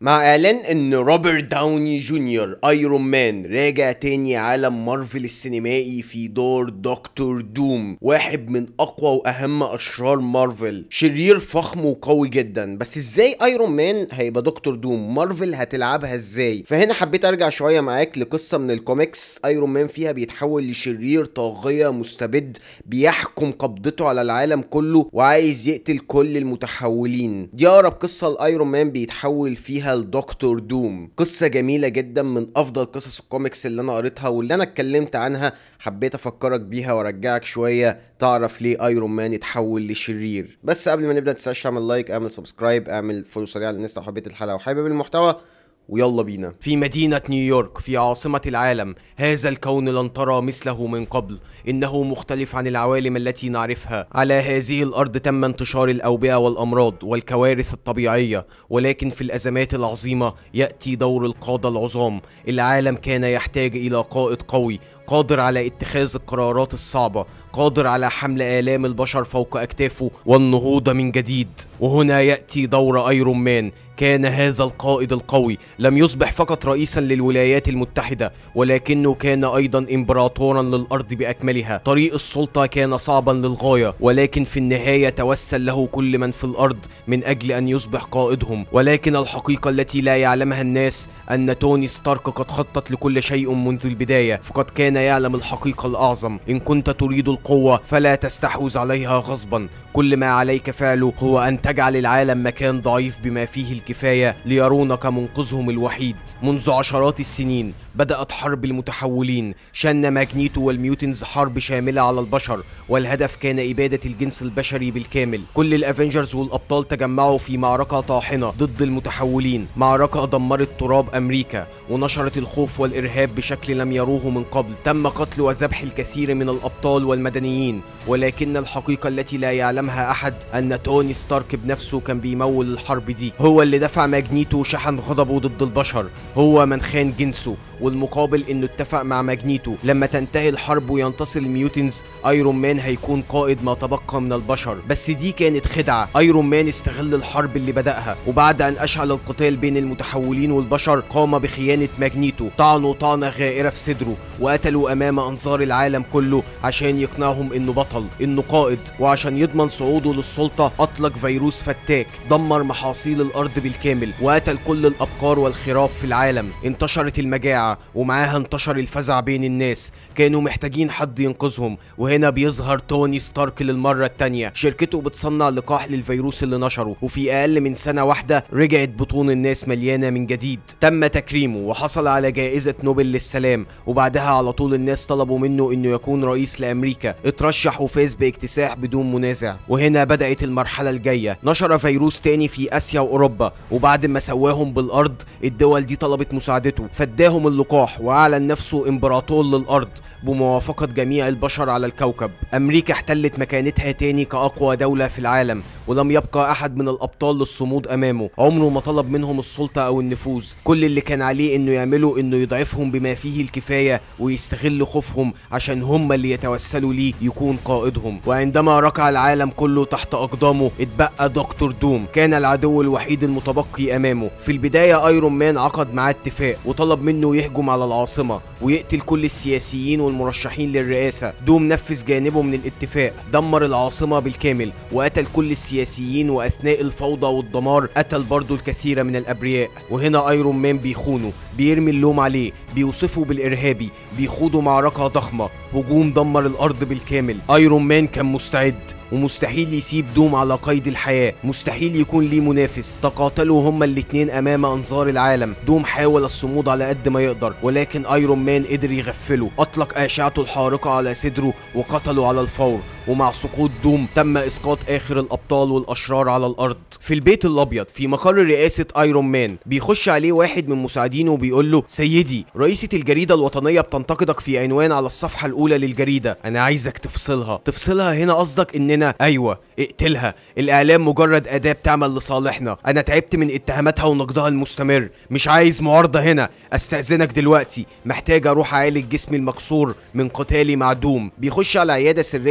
مع اعلان ان روبرت داوني جونيور ايرون مان راجع تاني عالم مارفل السينمائي في دور دكتور دوم واحد من اقوى واهم اشرار مارفل شرير فخم وقوي جدا بس ازاي ايرون مان هيبقى دكتور دوم مارفل هتلعبها ازاي فهنا حبيت ارجع شويه معاك لقصه من الكوميكس ايرون مان فيها بيتحول لشرير طاغيه مستبد بيحكم قبضته على العالم كله وعايز يقتل كل المتحولين دي اقرب قصه لايرون مان بيتحول فيها لدكتور دوم قصه جميله جدا من افضل قصص الكوميكس اللي انا قريتها واللي انا اتكلمت عنها حبيت افكرك بيها وارجعك شويه تعرف ليه ايرون مان اتحول لشرير بس قبل ما نبدا تنساش تعمل لايك اعمل سبسكرايب اعمل فولو سريع للناس لو حبيت الحلقه وحابب المحتوى ويلا بينا في مدينة نيويورك في عاصمة العالم هذا الكون لن ترى مثله من قبل إنه مختلف عن العوالم التي نعرفها على هذه الأرض تم انتشار الأوبئة والأمراض والكوارث الطبيعية ولكن في الأزمات العظيمة يأتي دور القادة العظام العالم كان يحتاج إلى قائد قوي قادر على اتخاذ القرارات الصعبة قادر على حمل آلام البشر فوق أكتافه والنهوض من جديد وهنا يأتي دور أيرون مان كان هذا القائد القوي لم يصبح فقط رئيسا للولايات المتحدة ولكنه كان أيضا إمبراطورا للأرض بأكملها طريق السلطة كان صعبا للغاية ولكن في النهاية توسل له كل من في الأرض من أجل أن يصبح قائدهم ولكن الحقيقة التي لا يعلمها الناس أن توني ستارك قد خطط لكل شيء منذ البداية فقد كان يعلم الحقيقة الأعظم إن كنت تريد القوة فلا تستحوذ عليها غصبا كل ما عليك فعله هو أن تجعل العالم مكان ضعيف بما فيه الكفاية ليرونك منقذهم الوحيد منذ عشرات السنين بدأت حرب المتحولين شن ماجنيتو والميوتنز حرب شاملة على البشر والهدف كان إبادة الجنس البشري بالكامل كل الأفنجرز والأبطال تجمعوا في معركة طاحنة ضد المتحولين معركة دمرت تراب أمريكا ونشرت الخوف والإرهاب بشكل لم يروه من قبل تم قتل وذبح الكثير من الأبطال والمدنيين ولكن الحقيقة التي لا يعلمها أحد أن توني ستارك بنفسه كان بيمول الحرب دي هو اللي دفع ماجنيتو وشحن غضبه ضد البشر هو من خان جنسه والمقابل انه اتفق مع ماجنيتو لما تنتهي الحرب وينتصر الميوتنز ايرون مان هيكون قائد ما تبقى من البشر بس دي كانت خدعة ايرون مان استغل الحرب اللي بدأها وبعد ان اشعل القتال بين المتحولين والبشر قام بخيانة ماجنيتو طعنوا طعنة غائرة في صدره وقتلوا امام انظار العالم كله عشان يقنعهم انه بطل انه قائد وعشان يضمن صعوده للسلطة اطلق فيروس فتاك دمر محاصيل الارض بالكامل وقتل كل الابقار والخراف في العالم انتشرت المجاعة ومعاها انتشر الفزع بين الناس كانوا محتاجين حد ينقذهم وهنا بيظهر توني ستارك للمرة التانية شركته بتصنع لقاح للفيروس اللي نشره وفي أقل من سنة واحدة رجعت بطون الناس مليانة من جديد تم تكريمه وحصل على جائزة نوبل للسلام وبعدها على طول الناس طلبوا منه انه يكون رئيس لأمريكا اترشح وفاز باكتساح بدون منازع وهنا بدأت المرحلة الجاية نشر فيروس تاني في آسيا وأوروبا وبعد ما سواهم بالأرض الدول دي طلبت مساعدته فاداهم اللقاح واعلن نفسه امبراطور للارض بموافقة جميع البشر على الكوكب أمريكا احتلت مكانتها تاني كأقوى دولة في العالم ولم يبقى أحد من الأبطال للصمود أمامه عمره ما طلب منهم السلطة أو النفوذ كل اللي كان عليه إنه يعمله إنه يضعفهم بما فيه الكفاية ويستغل خوفهم عشان هم اللي يتوسلوا ليه يكون قائدهم وعندما ركع العالم كله تحت أقدامه اتبقى دكتور دوم كان العدو الوحيد المتبقي أمامه في البداية أيرون مان عقد معاه اتفاق وطلب منه يهجم على العاصمة ويقتل كل السياسيين والمرشحين للرئاسة دوم نفذ جانبه من الاتفاق دمر العاصمة بالكامل وقتل كل السياسيين وأثناء الفوضى والدمار قتل برضه الكثير من الأبرياء وهنا أيرون مان بيخونه بيرمي اللوم عليه بيوصفه بالإرهابي بيخوضوا معركة ضخمة هجوم دمر الأرض بالكامل أيرون مان كان مستعد ومستحيل يسيب دوم على قيد الحياة مستحيل يكون ليه منافس تقاتلوا هما الاتنين امام انظار العالم دوم حاول الصمود على قد ما يقدر ولكن ايرون مان قدر يغفله اطلق اشعته الحارقة على صدره وقتله على الفور ومع سقوط دوم تم اسقاط اخر الابطال والاشرار على الارض في البيت الابيض في مقر رئاسة ايرون مان بيخش عليه واحد من مساعدينه وبيقول له سيدي رئيسة الجريدة الوطنية بتنتقدك في عنوان على الصفحة الاولى للجريدة انا عايزك تفصلها تفصلها هنا قصدك اننا ايوه اقتلها الاعلام مجرد اداة بتعمل لصالحنا انا تعبت من اتهاماتها ونقدها المستمر مش عايز معارضة هنا استأذنك دلوقتي محتاج اروح اعالج جسمي المكسور من قتالي مع دوم بيخش على عيادة سرية في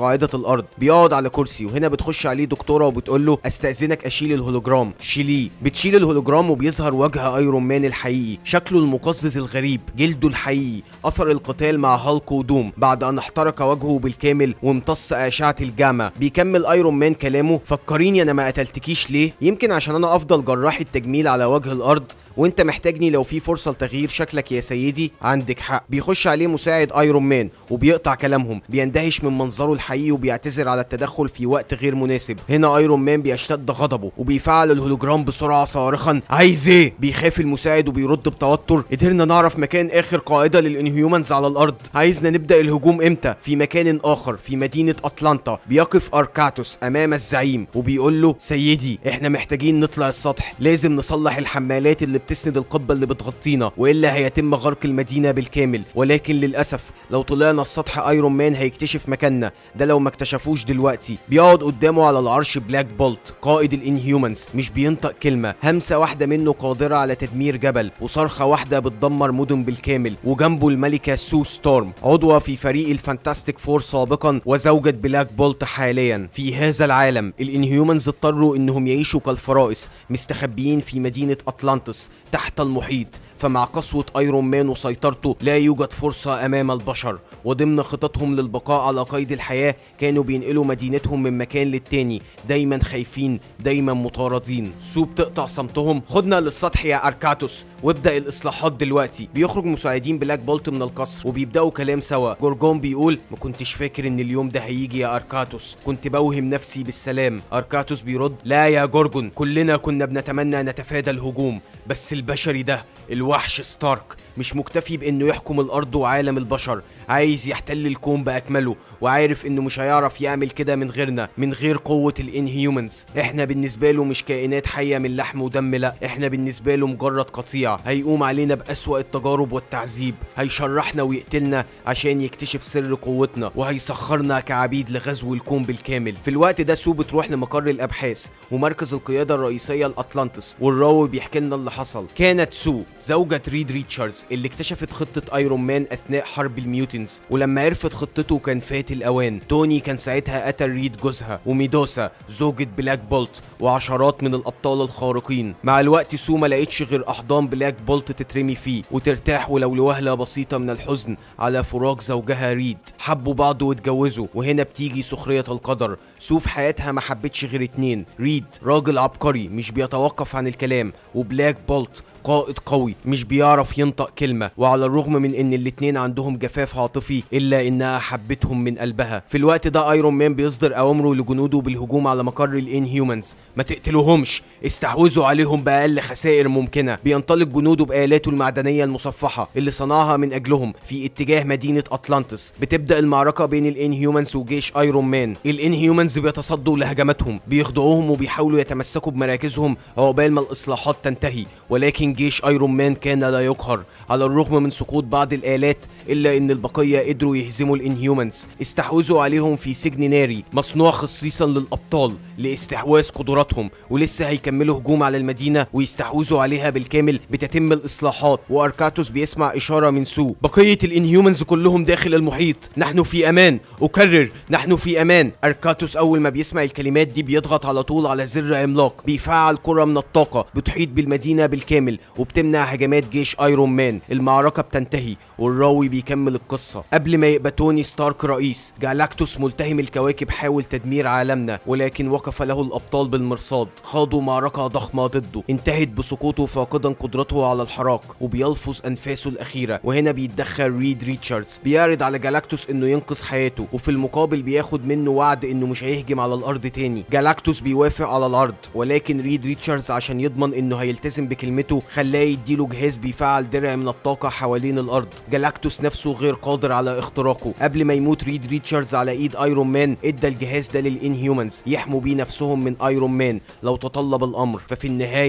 قاعده الارض بيقعد على كرسي وهنا بتخش عليه دكتوره وبتقول له استاذنك اشيل الهولوجرام شيليه بتشيل الهولوجرام وبيظهر وجه ايرون مان الحقيقي شكله المقزز الغريب جلده الحقيقي اثر القتال مع هالك ودوم بعد ان احترق وجهه بالكامل وامتص اشعه الجاما بيكمل ايرون مان كلامه فكريني انا ما قتلتكيش ليه يمكن عشان انا افضل جراح التجميل على وجه الارض وانت محتاجني لو في فرصه لتغيير شكلك يا سيدي عندك حق بيخش عليه مساعد ايرون مان وبيقطع كلامهم بيندهش من منظره الحقيقي وبيعتذر على التدخل في وقت غير مناسب هنا ايرون مان بيشتد غضبه وبيفعل الهولوجرام بسرعه صارخا عايز ايه بيخاف المساعد وبيرد بتوتر قدرنا نعرف مكان اخر قاعده للانهيومنز على الارض عايزنا نبدا الهجوم امتى في مكان اخر في مدينه اتلانتا بيقف اركاتوس امام الزعيم وبيقول له سيدي احنا محتاجين نطلع السطح لازم نصلح الحمالات اللي بتسند القبه اللي بتغطينا والا هيتم غرق المدينه بالكامل ولكن للاسف لو طلعنا السطح ايرون مان هيكتشف مكاننا ده لو ما اكتشفوش دلوقتي بيقعد قدامه على العرش بلاك بولت قائد الانهيومنز مش بينطق كلمه همسه واحده منه قادره على تدمير جبل وصرخه واحده بتدمر مدن بالكامل وجنبه الملكه سو ستورم عضوه في فريق الفانتاستيك فور سابقا وزوجة بلاك بولت حاليا في هذا العالم الانهيومنز اضطروا انهم يعيشوا كالفرائس مستخبيين في مدينه اطلانتس تحت المحيط فمع قسوة ايرون مان وسيطرته لا يوجد فرصة امام البشر وضمن خططهم للبقاء على قيد الحياة كانوا بينقلوا مدينتهم من مكان للتاني دايما خايفين دايما مطاردين سو بتقطع صمتهم خدنا للسطح يا اركاتوس وابدا الاصلاحات دلوقتي بيخرج مساعدين بلاك بولت من القصر وبيبداوا كلام سوا جورجون بيقول ما كنتش فاكر ان اليوم ده هيجي يا اركاتوس كنت بوهم نفسي بالسلام اركاتوس بيرد لا يا جورجون كلنا كنا بنتمنى نتفادى الهجوم بس البشري ده الوحش ستارك مش مكتفي بانه يحكم الارض وعالم البشر عايز يحتل الكون باكمله وعارف انه مش هيعرف يعمل كده من غيرنا من غير قوة الانهيومنز احنا بالنسبة له مش كائنات حية من لحم ودم لا احنا بالنسبة له مجرد قطيع هيقوم علينا بأسوأ التجارب والتعذيب هيشرحنا ويقتلنا عشان يكتشف سر قوتنا وهيسخرنا كعبيد لغزو الكون بالكامل في الوقت ده سو بتروح لمقر الابحاث ومركز القيادة الرئيسية لأطلانتس والراوي بيحكي لنا اللي حصل كانت سو زوجة ريد ريتشاردز اللي اكتشفت خطة ايرون مان اثناء حرب الميوتنز ولما عرفت خطته كان فات الاوان توني كان ساعتها قتل ريد جوزها وميدوسا زوجة بلاك بولت وعشرات من الابطال الخارقين مع الوقت سو ما لقيتش غير احضان بلاك بولت تترمي فيه وترتاح ولو لوهلة بسيطة من الحزن على فراق زوجها ريد حبوا بعض واتجوزوا وهنا بتيجي سخرية القدر سو في حياتها ما حبتش غير اتنين ريد راجل عبقري مش بيتوقف عن الكلام وبلاك بولت قائد قوي مش بيعرف ينطق كلمة وعلى الرغم من ان الاتنين عندهم جفاف عاطفي الا انها حبتهم من قلبها في الوقت ده ايرون مان بيصدر اوامره لجنوده بالهجوم على مقر الانهيومنز ما تقتلوهمش استحوذوا عليهم باقل خسائر ممكنة بينطلق جنوده بآلاته المعدنية المصفحة اللي صنعها من اجلهم في اتجاه مدينة اطلانتس بتبدأ المعركة بين الانهيومنز وجيش ايرون مان الانهيومنز بيتصدوا لهجماتهم بيخضعوهم وبيحاولوا يتمسكوا بمراكزهم عقبال ما الاصلاحات تنتهي ولكن جيش ايرون مان كان لا يقهر على الرغم من سقوط بعض الالات الا ان البقيه قدروا يهزموا الانهيومنز استحوذوا عليهم في سجن ناري مصنوع خصيصا للابطال لاستحواذ قدراتهم ولسه هيكملوا هجوم على المدينه ويستحوذوا عليها بالكامل بتتم الاصلاحات واركاتوس بيسمع اشاره من سو بقيه الانهيومنز كلهم داخل المحيط نحن في امان اكرر نحن في امان اركاتوس اول ما بيسمع الكلمات دي بيضغط على طول على زر عملاق بيفعل كره من الطاقه بتحيط بالمدينه بالكامل وبتمنع هجمات جيش ايرون مان المعركه بتنتهي والراوي بيكمل القصه قبل ما يبقى توني ستارك رئيس جالاكتوس ملتهم الكواكب حاول تدمير عالمنا ولكن وقف له الابطال بالمرصاد خاضوا معركه ضخمه ضده انتهت بسقوطه فاقدا قدرته على الحراك وبيلفظ انفاسه الاخيره وهنا بيتدخل ريد ريتشاردز بيعرض على جالاكتوس انه ينقذ حياته وفي المقابل بياخد منه وعد انه مش هيهجم على الارض تاني جالاكتوس بيوافق على العرض ولكن ريد ريتشاردز عشان يضمن انه هيلتزم بكلمته خلاه يديله جهاز بيفعل درع من الطاقه حوالين الارض جالاكتوس نفسه غير قادر على اختراقه قبل ما يموت ريد ريتشاردز على ايد ايرون مان ادى الجهاز ده للانهيومنز يحموا بيه نفسهم من ايرون مان لو تطلب الامر ففي النهايه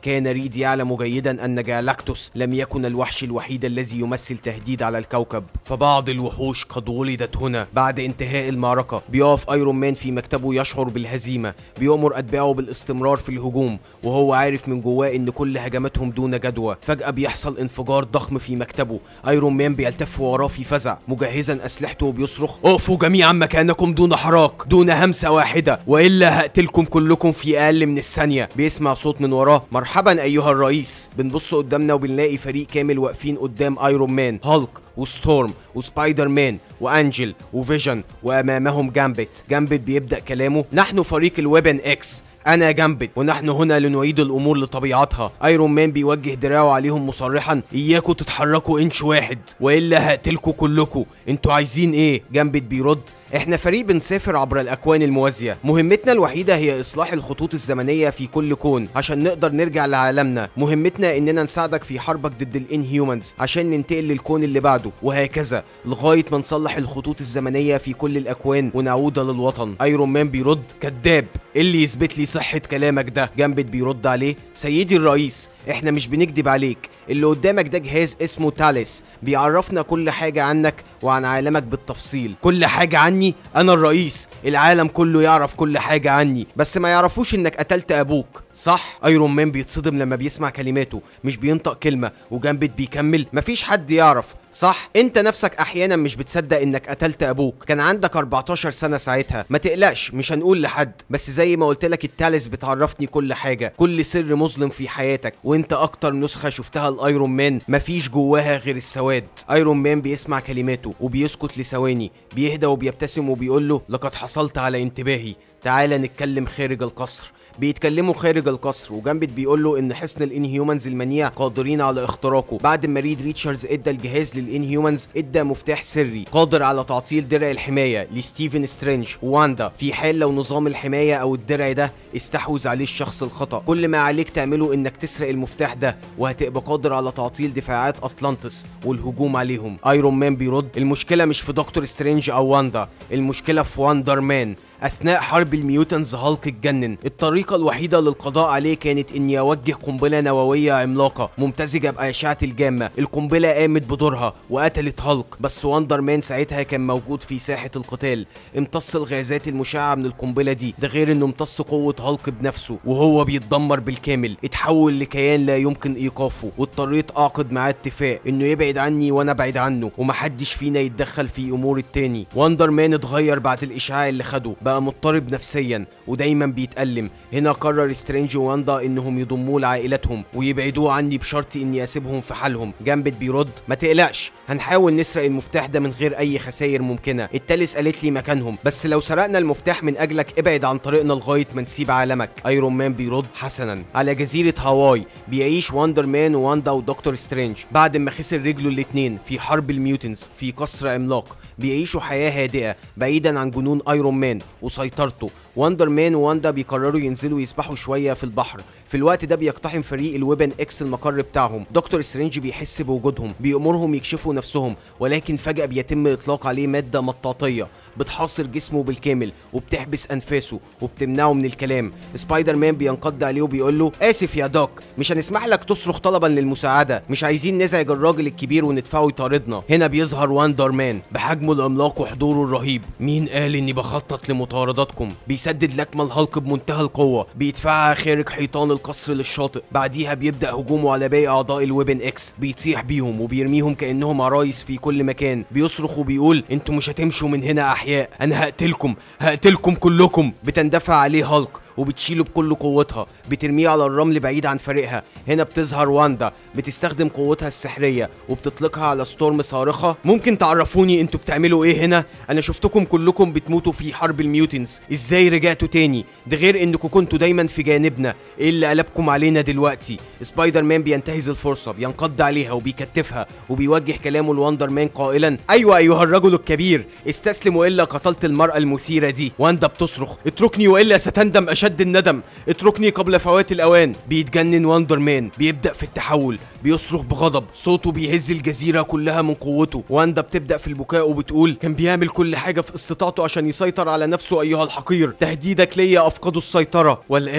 كان ريد يعلم جيدا أن جالاكتوس لم يكن الوحش الوحيد الذي يمثل تهديد على الكوكب فبعض الوحوش قد ولدت هنا بعد انتهاء المعركة بيقف ايرون مان في مكتبه يشعر بالهزيمة بيأمر أتباعه بالاستمرار في الهجوم وهو عارف من جواه ان كل هجماتهم دون جدوى فجأة بيحصل انفجار ضخم في مكتبه ايرون مان بيلتف وراه في فزع مجهزا اسلحته وبيصرخ اقفوا جميعا مكانكم دون حراك دون همسة واحدة والا هقتلكم كلكم في اقل من الثانية بيسمع صوت من وراه مرحبا ايها الرئيس بنبص قدامنا وبنلاقي فريق كامل واقفين قدام ايرون مان هالك وستورم وسبايدر مان وانجل وفيجن وامامهم جامبت جامبت بيبدا كلامه نحن فريق الويبن اكس انا جامبت ونحن هنا لنعيد الامور لطبيعتها ايرون مان بيوجه دراعه عليهم مصرحا اياكوا تتحركوا انش واحد والا هقتلكوا كلكوا انتوا عايزين ايه جامبت بيرد احنا فريق بنسافر عبر الاكوان الموازيه مهمتنا الوحيده هي اصلاح الخطوط الزمنيه في كل كون عشان نقدر نرجع لعالمنا مهمتنا اننا نساعدك في حربك ضد الانهيومنز عشان ننتقل للكون اللي بعده وهكذا لغايه ما نصلح الخطوط الزمنيه في كل الاكوان ونعود للوطن ايرون مان بيرد كذاب إيه اللي يثبت لي صحه كلامك ده جامبت بيرد عليه سيدي الرئيس احنا مش بنكدب عليك اللي قدامك ده جهاز اسمه تاليس بيعرفنا كل حاجة عنك وعن عالمك بالتفصيل كل حاجة عني انا الرئيس العالم كله يعرف كل حاجة عني بس ما يعرفوش انك قتلت ابوك صح ايرون مان بيتصدم لما بيسمع كلماته مش بينطق كلمة وجنبت بيكمل مفيش حد يعرف صح انت نفسك احيانا مش بتصدق انك قتلت ابوك كان عندك 14 سنه ساعتها ما تقلقش مش هنقول لحد بس زي ما قلت لك التالس بتعرفني كل حاجه كل سر مظلم في حياتك وانت اكتر نسخه شفتها لايرون مان مفيش جواها غير السواد ايرون مان بيسمع كلماته وبيسكت لثواني بيهدى وبيبتسم وبيقول له لقد حصلت على انتباهي تعال نتكلم خارج القصر بيتكلموا خارج القصر وجامبت بيقول له ان حصن الانهيومنز المنيع قادرين على اختراقه بعد ما ريد ريتشاردز ادى الجهاز للانهيومنز ادى مفتاح سري قادر على تعطيل درع الحمايه لستيفن سترينج وواندا في حال لو نظام الحمايه او الدرع ده استحوذ عليه الشخص الخطا كل ما عليك تعمله انك تسرق المفتاح ده وهتبقى قادر على تعطيل دفاعات اطلانتس والهجوم عليهم ايرون مان بيرد المشكله مش في دكتور سترينج او واندا المشكله في واندر مان اثناء حرب الميوتنز هالك اتجنن الطريقه الوحيده للقضاء عليه كانت اني اوجه قنبله نوويه عملاقه ممتزجه باشعه الجامه القنبله قامت بدورها وقتلت هالك بس واندر مان ساعتها كان موجود في ساحه القتال امتص الغازات المشعه من القنبله دي ده غير انه امتص قوه هالك بنفسه وهو بيتدمر بالكامل اتحول لكيان لا يمكن ايقافه واضطريت اعقد معاه اتفاق انه يبعد عني وانا ابعد عنه ومحدش فينا يتدخل في امور التاني واندر مان اتغير بعد الاشعاع اللي خده بقى مضطرب نفسيا ودايما بيتألم هنا قرر سترينج وواندا انهم يضموه لعائلتهم ويبعدوه عني بشرط اني اسيبهم في حالهم جامبت بيرد ما تقلقش هنحاول نسرق المفتاح ده من غير اي خسائر ممكنه التالس قالت لي مكانهم بس لو سرقنا المفتاح من اجلك ابعد عن طريقنا لغايه ما نسيب عالمك ايرون مان بيرد حسنا على جزيره هاواي بيعيش واندر مان وواندا ودكتور سترينج بعد ما خسر رجله الاتنين في حرب الميوتنز في قصر عملاق بيعيشوا حياه هادئه بعيدا عن جنون ايرون مان وسيطرته واندر مان وواندا بيقرروا ينزلوا يسبحوا شويه في البحر في الوقت ده بيقتحم فريق الويبن اكس المقر بتاعهم دكتور سترينج بيحس بوجودهم بيأمرهم يكشفوا نفسهم ولكن فجأة بيتم اطلاق عليه مادة مطاطية بتحاصر جسمه بالكامل وبتحبس انفاسه وبتمنعه من الكلام سبايدر مان بينقض عليه وبيقول له اسف يا دوك مش هنسمح لك تصرخ طلبا للمساعده مش عايزين نزعج الراجل الكبير وندفعه يطاردنا هنا بيظهر واندر مان بحجمه العملاق وحضوره الرهيب مين قال اني بخطط لمطاردتكم بيسدد لكمه الهالك بمنتهى القوه بيدفعها خارج حيطان القصر للشاطئ بعديها بيبدا هجومه على باقي اعضاء الويبن اكس بيطيح بيهم وبيرميهم كانهم عرايس في كل مكان بيصرخ وبيقول انتوا مش هتمشوا من هنا احياء انا هقتلكم هقتلكم كلكم بتندفع عليه هالك وبتشيله بكل قوتها بترميه على الرمل بعيد عن فريقها هنا بتظهر واندا بتستخدم قوتها السحرية وبتطلقها على ستورم صارخة ممكن تعرفوني انتوا بتعملوا ايه هنا انا شفتكم كلكم بتموتوا في حرب الميوتنز ازاي رجعتوا تاني ده غير انكم كنتوا دايما في جانبنا ايه اللي قلبكم علينا دلوقتي سبايدر مان بينتهز الفرصة بينقض عليها وبيكتفها وبيوجه كلامه لواندر مان قائلا ايوه ايها الرجل الكبير استسلم والا قتلت المرأة المثيرة دي واندا بتصرخ اتركني والا ستندم اشد الندم اتركني قبل فوات الاوان بيتجنن واندر مان بيبدا في التحول بيصرخ بغضب صوته بيهز الجزيره كلها من قوته واندا بتبدا في البكاء وبتقول كان بيعمل كل حاجه في استطاعته عشان يسيطر على نفسه ايها الحقير تهديدك ليا افقد السيطره والان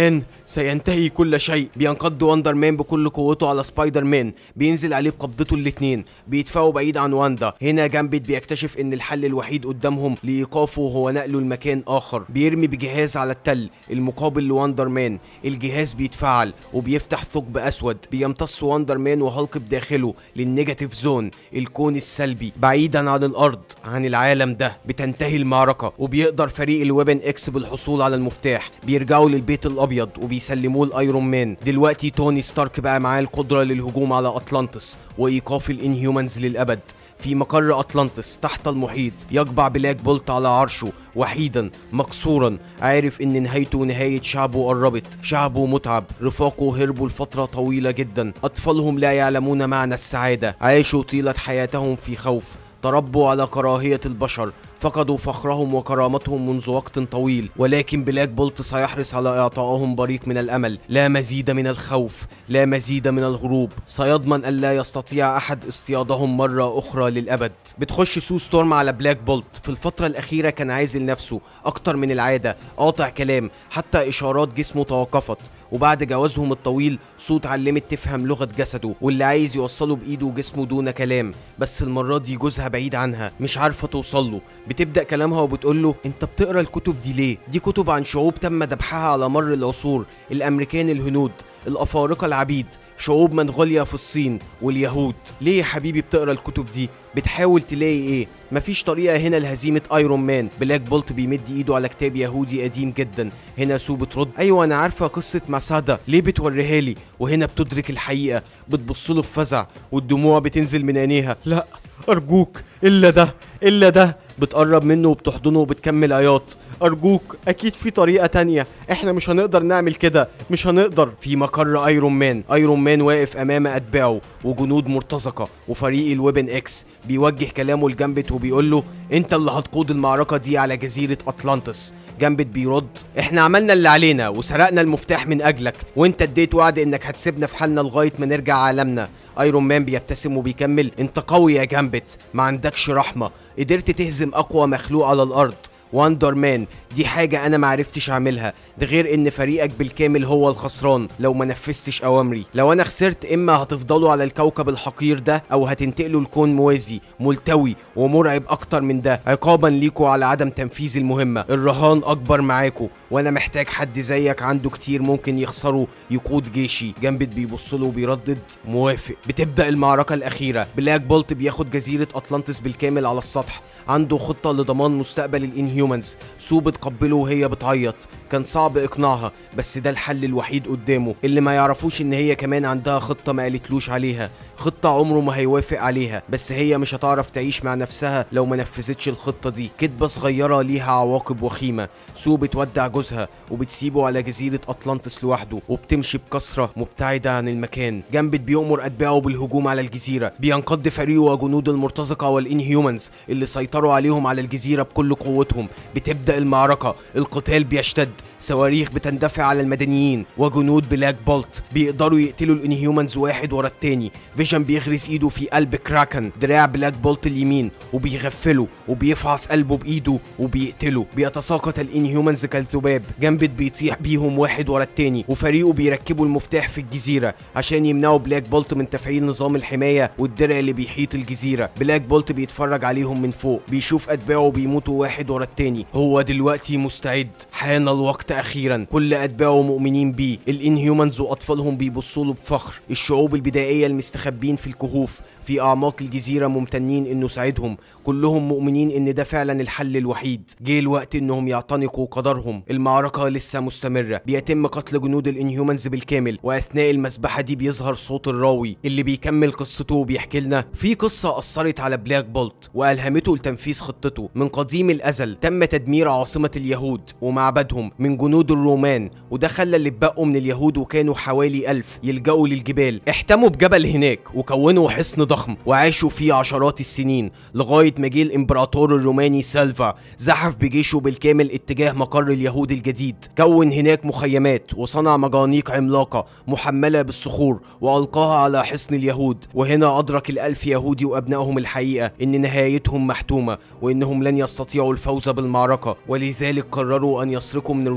سينتهي كل شيء بينقض وندر مان بكل قوته على سبايدر مان بينزل عليه بقبضته الاتنين بيدفعوا بعيد عن واندا هنا جامبت بيكتشف ان الحل الوحيد قدامهم لايقافه هو نقله لمكان اخر بيرمي بجهاز على التل المقابل لوندر مان الجهاز بيتفعل وبيفتح ثقب اسود بيمتص وندر مان وهالك بداخله للنيجاتيف زون الكون السلبي بعيدا عن الارض عن العالم ده بتنتهي المعركه وبيقدر فريق الويبن اكس بالحصول على المفتاح بيرجعوا للبيت الابيض وبيسلموه لايرون مان دلوقتي توني ستارك بقى معاه القدره للهجوم على اطلانتس وايقاف الانهيومنز للابد في مقر أطلانتس تحت المحيط يقبع بلاك بولت على عرشه وحيدا مكسورا عارف ان نهايته نهاية شعبه قربت شعبه متعب رفاقه هربوا لفترة طويلة جدا أطفالهم لا يعلمون معنى السعادة عاشوا طيلة حياتهم في خوف تربوا على كراهية البشر فقدوا فخرهم وكرامتهم منذ وقت طويل ولكن بلاك بولت سيحرص على إعطائهم بريق من الأمل لا مزيد من الخوف لا مزيد من الهروب سيضمن أن لا يستطيع أحد اصطيادهم مرة أخرى للأبد بتخش سو ستورم على بلاك بولت في الفترة الأخيرة كان عازل نفسه أكتر من العادة قاطع كلام حتى إشارات جسمه توقفت وبعد جوازهم الطويل صوت علمت تفهم لغة جسده واللي عايز يوصله بإيده وجسمه دون كلام بس المرة دي جوزها بعيد عنها مش عارفة توصله بتبدأ كلامها وبتقول له انت بتقرا الكتب دي ليه دي كتب عن شعوب تم ذبحها على مر العصور الامريكان الهنود الافارقه العبيد شعوب منغوليا في الصين واليهود ليه يا حبيبي بتقرا الكتب دي بتحاول تلاقي ايه مفيش طريقه هنا لهزيمه ايرون مان بلاك بولت بيمد ايده على كتاب يهودي قديم جدا هنا سو بترد ايوه انا عارفه قصه مسادا ليه بتوريها لي وهنا بتدرك الحقيقه بتبص له بفزع والدموع بتنزل من عينيها لا ارجوك الا ده الا ده بتقرب منه وبتحضنه وبتكمل عياط ارجوك اكيد في طريقه تانية احنا مش هنقدر نعمل كده مش هنقدر في مقر ايرون مان ايرون مان واقف امام اتباعه وجنود مرتزقه وفريق الويبن اكس بيوجه كلامه لجامبت وبيقول له انت اللي هتقود المعركه دي على جزيره اطلانتس جامبت بيرد احنا عملنا اللي علينا وسرقنا المفتاح من اجلك وانت اديت وعد انك هتسيبنا في حالنا لغايه ما نرجع عالمنا ايرون مان بيبتسم وبيكمل انت قوي يا جامبت ما عندكش رحمه قدرت تهزم اقوى مخلوق على الارض واندر مان دي حاجة أنا معرفتش أعملها ده غير إن فريقك بالكامل هو الخسران لو ما نفذتش أوامري لو أنا خسرت إما هتفضلوا على الكوكب الحقير ده أو هتنتقلوا لكون موازي ملتوي ومرعب أكتر من ده عقابا ليكوا على عدم تنفيذ المهمة الرهان أكبر معاكوا وأنا محتاج حد زيك عنده كتير ممكن يخسره يقود جيشي جامبت بيبص له وبيردد موافق بتبدأ المعركة الأخيرة بلاك بولت بياخد جزيرة أطلانتس بالكامل على السطح عنده خطة لضمان مستقبل الانهيومنز سو بتقبله وهي بتعيط كان صعب اقناعها بس ده الحل الوحيد قدامه اللي ما يعرفوش ان هي كمان عندها خطة ما قالتلوش عليها خطة عمره ما هيوافق عليها بس هي مش هتعرف تعيش مع نفسها لو ما نفذتش الخطة دي كدبة صغيرة ليها عواقب وخيمة سو بتودع جوزها وبتسيبه على جزيرة أطلانتس لوحده وبتمشي بكثرة مبتعدة عن المكان جامبت بيأمر أتباعه بالهجوم على الجزيرة بينقض فريقه وجنود المرتزقة والإنهيومنز اللي سيطروا عليهم على الجزيرة بكل قوتهم بتبدأ المعركة القتال بيشتد صواريخ بتندفع على المدنيين وجنود بلاك بولت بيقدروا يقتلوا الانهيومنز واحد ورا التاني فيجن بيغرس ايده في قلب كراكن دراع بلاك بولت اليمين وبيغفله وبيفعص قلبه بايده وبيقتله بيتساقط الانهيومنز كالذباب جامبت بيطيح بيهم واحد ورا التاني وفريقه بيركبوا المفتاح في الجزيره عشان يمنعوا بلاك بولت من تفعيل نظام الحمايه والدرع اللي بيحيط الجزيره بلاك بولت بيتفرج عليهم من فوق بيشوف اتباعه بيموتوا واحد ورا التاني هو دلوقتي مستعد حان الوقت اخيرا كل اتباعه مؤمنين بيه الانهيومنز واطفالهم بيبصوا له بفخر الشعوب البدائيه المستخبين في الكهوف في اعماق الجزيره ممتنين انه ساعدهم كلهم مؤمنين ان ده فعلا الحل الوحيد جه الوقت انهم يعتنقوا قدرهم المعركه لسه مستمره بيتم قتل جنود الانهيومنز بالكامل واثناء المذبحه دي بيظهر صوت الراوي اللي بيكمل قصته وبيحكي لنا في قصه اثرت على بلاك بولت والهمته لتنفيذ خطته من قديم الازل تم تدمير عاصمه اليهود ومعبدهم من جنود الرومان وده خلى اللي اتبقوا من اليهود وكانوا حوالي ألف يلجأوا للجبال احتموا بجبل هناك وكونوا حصن ضخم وعاشوا فيه عشرات السنين لغايه ما جه الامبراطور الروماني سالفا زحف بجيشه بالكامل اتجاه مقر اليهود الجديد كون هناك مخيمات وصنع مجانيق عملاقه محمله بالصخور والقاها على حصن اليهود وهنا ادرك الالف يهودي وابنائهم الحقيقه ان نهايتهم محتومه وانهم لن يستطيعوا الفوز بالمعركه ولذلك قرروا ان يسرقوا من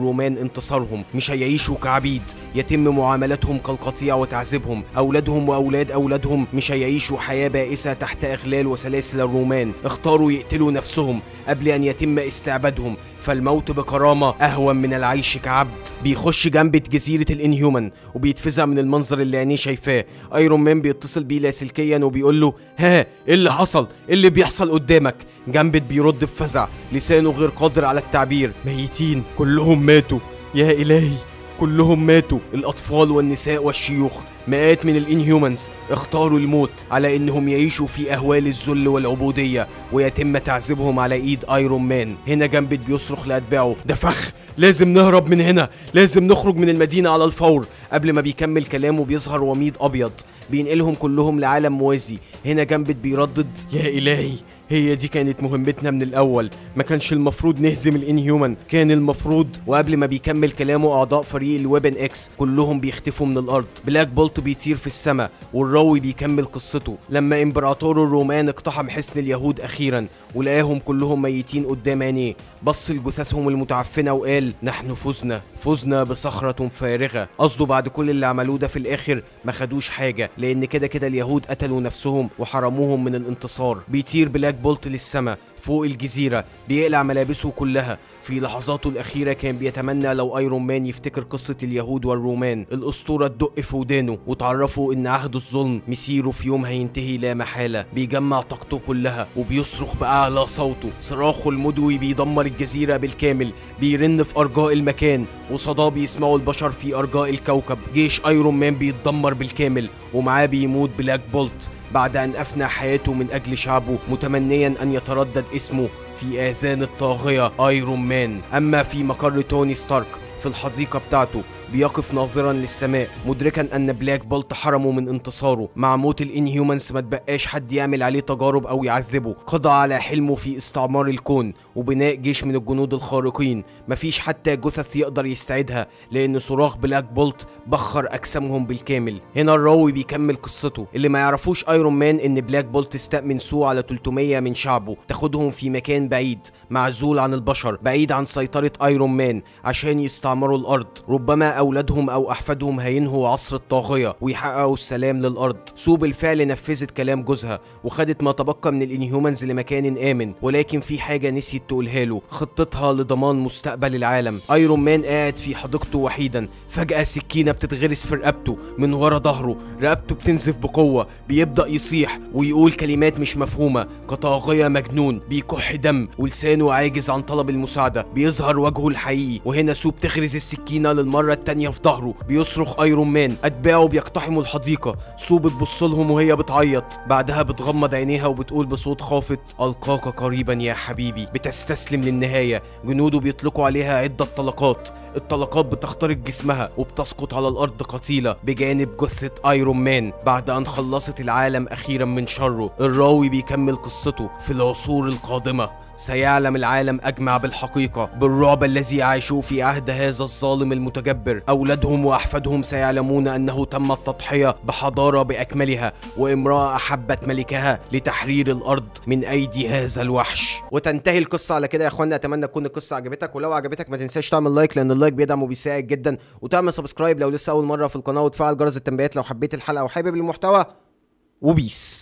الرومان انتصارهم مش هيعيشوا كعبيد يتم معاملتهم كالقطيع وتعذيبهم أولادهم وأولاد أولادهم مش هيعيشوا حياة بائسة تحت إغلال وسلاسل الرومان اختاروا يقتلوا نفسهم قبل أن يتم استعبادهم فالموت بكرامة أهون من العيش كعبد بيخش جنبة جزيرة الانهيومن وبيتفزع من المنظر اللي عينيه شايفاه ايرون مان بيتصل بيه لاسلكيا وبيقول له ها ايه اللي حصل ايه اللي بيحصل قدامك جنبت بيرد بفزع لسانه غير قادر على التعبير ميتين كلهم ماتوا يا إلهي كلهم ماتوا الأطفال والنساء والشيوخ مئات من الانهيومنز اختاروا الموت على انهم يعيشوا في اهوال الذل والعبودية ويتم تعذيبهم على ايد ايرون مان هنا جنبت بيصرخ لاتباعه ده فخ لازم نهرب من هنا لازم نخرج من المدينة على الفور قبل ما بيكمل كلامه بيظهر وميض ابيض بينقلهم كلهم لعالم موازي هنا جنبت بيردد يا الهي هي دي كانت مهمتنا من الاول ما كانش المفروض نهزم الانهيومن كان المفروض وقبل ما بيكمل كلامه اعضاء فريق الويبن اكس كلهم بيختفوا من الارض بلاك بولت بيطير في السماء والراوي بيكمل قصته لما امبراطور الرومان اقتحم حصن اليهود اخيرا ولقاهم كلهم ميتين قدام عينيه بص لجثثهم المتعفنه وقال نحن فزنا فزنا بصخره فارغه قصده بعد كل اللي عملوه ده في الاخر ما خدوش حاجه لان كده كده اليهود قتلوا نفسهم وحرموهم من الانتصار بيطير بلاك بولت للسماء فوق الجزيرة بيقلع ملابسه كلها في لحظاته الأخيرة كان بيتمنى لو ايرون مان يفتكر قصة اليهود والرومان الأسطورة تدق في ودانه وتعرفوا إن عهد الظلم مسيره في يوم هينتهي لا محالة بيجمع طاقته كلها وبيصرخ بأعلى صوته صراخه المدوي بيدمر الجزيرة بالكامل بيرن في أرجاء المكان وصداه بيسمعوا البشر في أرجاء الكوكب جيش ايرون مان بيتدمر بالكامل ومعاه بيموت بلاك بولت بعد أن أفنى حياته من أجل شعبه متمنيا أن يتردد اسمه في آذان الطاغية ايرون مان أما في مقر توني ستارك في الحديقة بتاعته بيقف ناظرا للسماء مدركا ان بلاك بولت حرمه من انتصاره مع موت الانهيومنز ما تبقاش حد يعمل عليه تجارب او يعذبه قضى على حلمه في استعمار الكون وبناء جيش من الجنود الخارقين مفيش حتى جثث يقدر يستعيدها لان صراخ بلاك بولت بخر اجسامهم بالكامل هنا الراوي بيكمل قصته اللي ما يعرفوش ايرون مان ان بلاك بولت استأمن سو على 300 من شعبه تاخدهم في مكان بعيد معزول عن البشر بعيد عن سيطرة ايرون مان عشان يستعمروا الارض ربما اولادهم او احفادهم هينهوا عصر الطاغية ويحققوا السلام للارض سو بالفعل نفذت كلام جوزها وخدت ما تبقى من الانهيومنز لمكان امن ولكن في حاجة نسيت تقولها له خطتها لضمان مستقبل العالم ايرون مان قاعد في حديقته وحيدا فجأة سكينة بتتغرس في رقبته من ورا ظهره رقبته بتنزف بقوة بيبدأ يصيح ويقول كلمات مش مفهومة كطاغية مجنون بيكح دم ولسانه عاجز عن طلب المساعدة بيظهر وجهه الحقيقي وهنا سو بتغرز السكينة للمرة التانية في ظهره بيصرخ ايرون مان اتباعه بيقتحموا الحديقة سو بتبص لهم وهي بتعيط بعدها بتغمض عينيها وبتقول بصوت خافت القاك قريبا يا حبيبي بتستسلم للنهاية جنوده بيطلقوا عليها عدة طلقات الطلقات بتخترق جسمها وبتسقط على الارض قتيلة بجانب جثة ايرون مان بعد ان خلصت العالم اخيرا من شره الراوي بيكمل قصته في العصور القادمة سيعلم العالم اجمع بالحقيقه بالرعب الذي عاشوا في عهد هذا الظالم المتجبر اولادهم واحفادهم سيعلمون انه تم التضحيه بحضاره باكملها وامراه احبت ملكها لتحرير الارض من ايدي هذا الوحش وتنتهي القصه على كده يا اخوانا اتمنى تكون القصه عجبتك ولو عجبتك ما تنساش تعمل لايك لان اللايك بيدعم وبيساعد جدا وتعمل سبسكرايب لو لسه اول مره في القناه وتفعل جرس التنبيهات لو حبيت الحلقه وحابب المحتوى وبيس